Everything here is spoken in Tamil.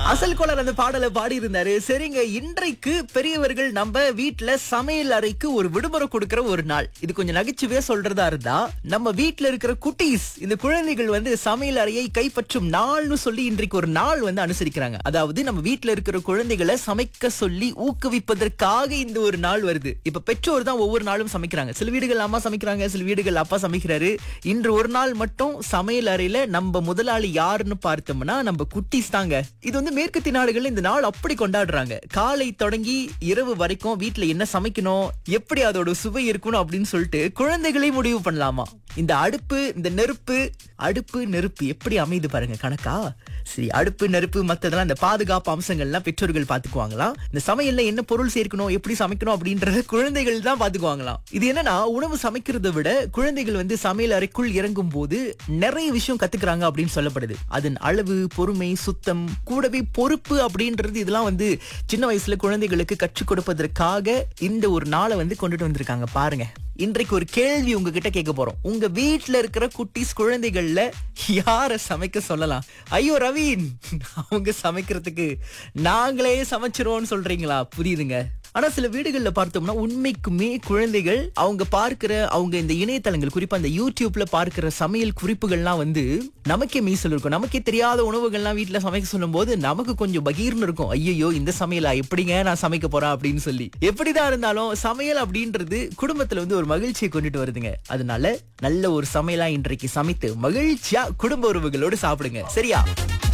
அசல் கோலர் அந்த பாடலை பாடி இருந்தாரு சரிங்க இன்றைக்கு பெரியவர்கள் நம்ம வீட்ல சமையல் அறைக்கு ஒரு விடுமுறை கொடுக்கிற ஒரு நாள் இது கொஞ்சம் நகைச்சுவையா சொல்றதா இருந்தா நம்ம வீட்ல இருக்கிற குட்டீஸ் இந்த குழந்தைகள் வந்து சமையல் அறையை கைப்பற்றும் நாள்னு சொல்லி இன்றைக்கு ஒரு நாள் வந்து அனுசரிக்கிறாங்க அதாவது நம்ம வீட்ல இருக்கிற குழந்தைகளை சமைக்க சொல்லி ஊக்குவிப்பதற்காக இந்த ஒரு நாள் வருது இப்ப பெற்றோர் தான் ஒவ்வொரு நாளும் சமைக்கிறாங்க சில வீடுகள் அம்மா சமைக்கிறாங்க சில வீடுகள் அப்பா சமைக்கிறாரு இன்று ஒரு நாள் மட்டும் சமையல் அறையில நம்ம முதலாளி யாருன்னு பார்த்தோம்னா நம்ம குட்டீஸ் தாங்க இது வந்து மேற்கத்திய நாடுகள்ல இந்த நாள் அப்படி கொண்டாடுறாங்க காலை தொடங்கி இரவு வரைக்கும் வீட்ல என்ன சமைக்கணும் எப்படி அதோட சுவை இருக்கணும் அப்படின்னு சொல்லிட்டு குழந்தைகளே முடிவு பண்ணலாமா இந்த அடுப்பு இந்த நெருப்பு அடுப்பு நெருப்பு எப்படி அமையுது பாருங்க கணக்கா சரி அடுப்பு நெருப்பு மத்ததெல்லாம் இந்த பாதுகாப்பு அம்சங்கள்லாம் பெற்றோர்கள் பாத்துக்குவாங்களாம் இந்த சமையல்ல என்ன பொருள் சேர்க்கணும் எப்படி சமைக்கணும் அப்படின்றத குழந்தைகள் தான் பாத்துக்குவாங்களாம் இது என்னன்னா உணவு சமைக்கிறதை விட குழந்தைகள் வந்து சமையல் அறைக்குள் இறங்கும் போது நிறைய விஷயம் கத்துக்கிறாங்க அப்படின்னு சொல்லப்படுது அதன் அளவு பொறுமை சுத்தம் கூடவே பொறுப்பு அப்படின்றது இதெல்லாம் வந்து சின்ன வயசுல குழந்தைகளுக்கு கற்றுக் கொடுப்பதற்காக இந்த ஒரு நாளை வந்து கொண்டுட்டு வந்திருக்காங்க பாருங்க இன்றைக்கு ஒரு கேள்வி உங்ககிட்ட கேட்க போறோம் உங்க வீட்ல இருக்கிற குட்டீஸ் குழந்தைகள்ல யார சமைக்க சொல்லலாம் ஐயோ ரவீன் அவங்க சமைக்கிறதுக்கு நாங்களே சமைச்சிருவோம்னு சொல்றீங்களா புரியுதுங்க ஆனா சில வீடுகள்ல பார்த்தோம்னா உண்மைக்குமே குழந்தைகள் அவங்க பார்க்கிற அவங்க இந்த இணையதளங்கள் குறிப்பா இந்த யூடியூப்ல பார்க்கிற சமையல் குறிப்புகள்லாம் வந்து நமக்கே மீசல் இருக்கும் நமக்கே தெரியாத உணவுகள்லாம் வீட்ல சமைக்க சொல்லும் போது நமக்கு கொஞ்சம் பகீர்னு இருக்கும் ஐயோ இந்த சமையலா எப்படிங்க நான் சமைக்க போறேன் அப்படின்னு சொல்லி எப்படிதான் இருந்தாலும் சமையல் அப்படின்றது குடும்பத்துல வந்து ஒரு மகிழ்ச்சியை கொண்டுட்டு வருதுங்க அதனால நல்ல ஒரு சமையலா இன்றைக்கு சமைத்து மகிழ்ச்சியா குடும்ப உறவுகளோடு சாப்பிடுங்க சரியா